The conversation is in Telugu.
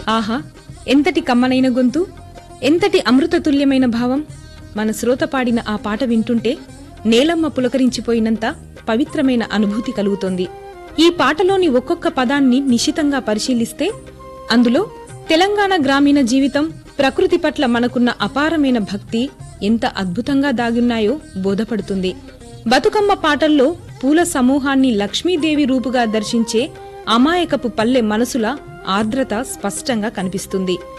ఆహా ఎంతటి కమ్మనైన గొంతు ఎంతటి అమృతతుల్యమైన భావం మన శ్రోత పాడిన ఆ పాట వింటుంటే నేలమ్మ పులకరించిపోయినంత పవిత్రమైన అనుభూతి కలుగుతోంది ఈ పాటలోని ఒక్కొక్క పదాన్ని నిశితంగా పరిశీలిస్తే అందులో తెలంగాణ గ్రామీణ జీవితం ప్రకృతి పట్ల మనకున్న అపారమైన భక్తి ఎంత అద్భుతంగా దాగున్నాయో బోధపడుతుంది బతుకమ్మ పాటల్లో పూల సమూహాన్ని లక్ష్మీదేవి రూపుగా దర్శించే అమాయకపు పల్లె మనసుల ఆర్ద్రత స్పష్టంగా కనిపిస్తుంది